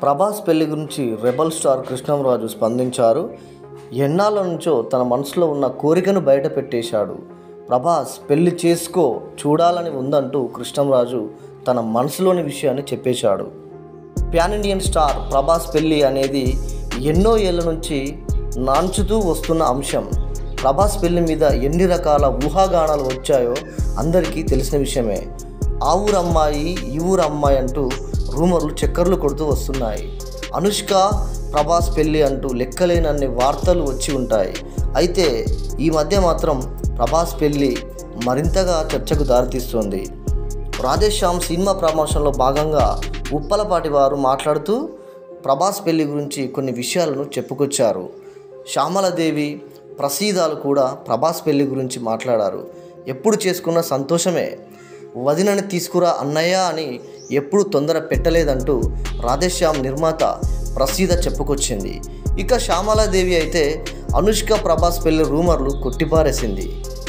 ప్రభాస్ పెళ్లి గురించి rebel star Krishnamraju స్పందించారు ఎన్నాళ్ళ నుంచో తన మనసులో ఉన్న కోరికను బయట పెట్టేశాడు ప్రభాస్ పెళ్లి చేసుకో చూడాలని ఉందంటూ కృష్ణంరాజు తన మనసులోని విషయాన్ని చెప్పేశాడు ప్యాన్ ఇండియన్ స్టార్ ప్రభాస్ పెళ్లి అనేది ఎన్నో ఏళ్ళ నుంచి నాంచుతూ వస్తున్న అంశం ప్రభాస్ పెళ్లి మీద ఎన్ని రకాల ఊహాగానాలు వచ్చాయో అందరికీ తెలిసిన విషయమే ఆ ఊరు అమ్మాయి ఈ ఊరు అమ్మాయి అంటూ రూమర్లు చక్కర్లు కొడుతూ వస్తున్నాయి అనుష్క ప్రభాస్ పెళ్లి అంటూ లెక్కలేనన్ని వార్తలు వచ్చి ఉంటాయి అయితే ఈ మధ్య మాత్రం ప్రభాస్ పెళ్లి మరింతగా చర్చకు దారితీస్తుంది రాధేశ్యామ్ సినిమా ప్రమోషన్లో భాగంగా ఉప్పలపాటి వారు మాట్లాడుతూ ప్రభాస్ పెళ్లి గురించి కొన్ని విషయాలను చెప్పుకొచ్చారు శ్యామలదేవి ప్రసీదాలు కూడా ప్రభాస్ పెళ్లి గురించి మాట్లాడారు ఎప్పుడు చేసుకున్న సంతోషమే వదినని తీసుకురా అన్నయ్య అని ఎప్పుడు తొందర పెట్టలేదంటూ రాధేశ్యామ్ నిర్మాత ప్రసీద చెప్పుకొచ్చింది ఇక శ్యామలాదేవి అయితే అనుష్క ప్రభాస్ పెళ్లి రూమర్లు కొట్టిపారేసింది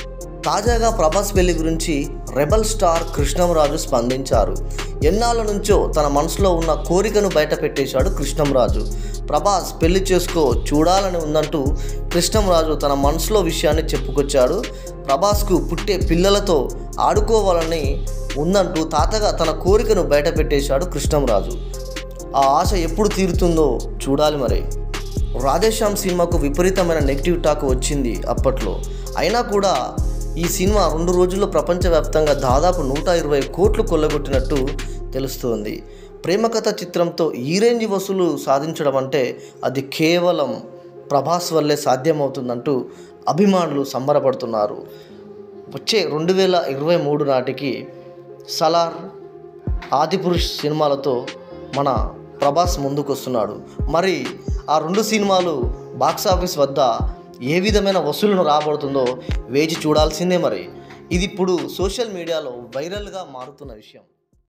తాజాగా ప్రభాస్ పెళ్లి గురించి రెబల్ స్టార్ కృష్ణంరాజు స్పందించారు ఎన్నాళ్ళ నుంచో తన మనసులో ఉన్న కోరికను బయట పెట్టేశాడు కృష్ణంరాజు ప్రభాస్ పెళ్లి చేసుకో చూడాలని ఉందంటూ కృష్ణంరాజు తన మనసులో విషయాన్ని చెప్పుకొచ్చాడు ప్రభాస్కు పుట్టే పిల్లలతో ఆడుకోవాలని ఉందంటూ తాతగా తన కోరికను బయట పెట్టేశాడు కృష్ణంరాజు ఆ ఆశ ఎప్పుడు తీరుతుందో చూడాలి మరి రాధేశ్యామ్ సినిమాకు విపరీతమైన నెగిటివ్ టాక్ వచ్చింది అప్పట్లో అయినా కూడా ఈ సినిమా రెండు రోజుల్లో ప్రపంచవ్యాప్తంగా దాదాపు నూట ఇరవై కోట్లు కొల్లగొట్టినట్టు తెలుస్తోంది ప్రేమకథ చిత్రంతో ఈ రేంజ్ వసూలు సాధించడం అంటే అది కేవలం ప్రభాస్ వల్లే సాధ్యమవుతుందంటూ అభిమానులు సంబరపడుతున్నారు వచ్చే రెండు వేల ఇరవై మూడు నాటికి సలార్ ఆదిపురుష్ సినిమాలతో మన ప్రభాస్ ముందుకు వస్తున్నాడు మరి ఆ రెండు సినిమాలు బాక్సాఫీస్ వద్ద ఏ విధమైన వసూలును రాబడుతుందో వేచి చూడాల్సిందే మరి ఇది ఇప్పుడు సోషల్ మీడియాలో వైరల్గా మారుతున్న విషయం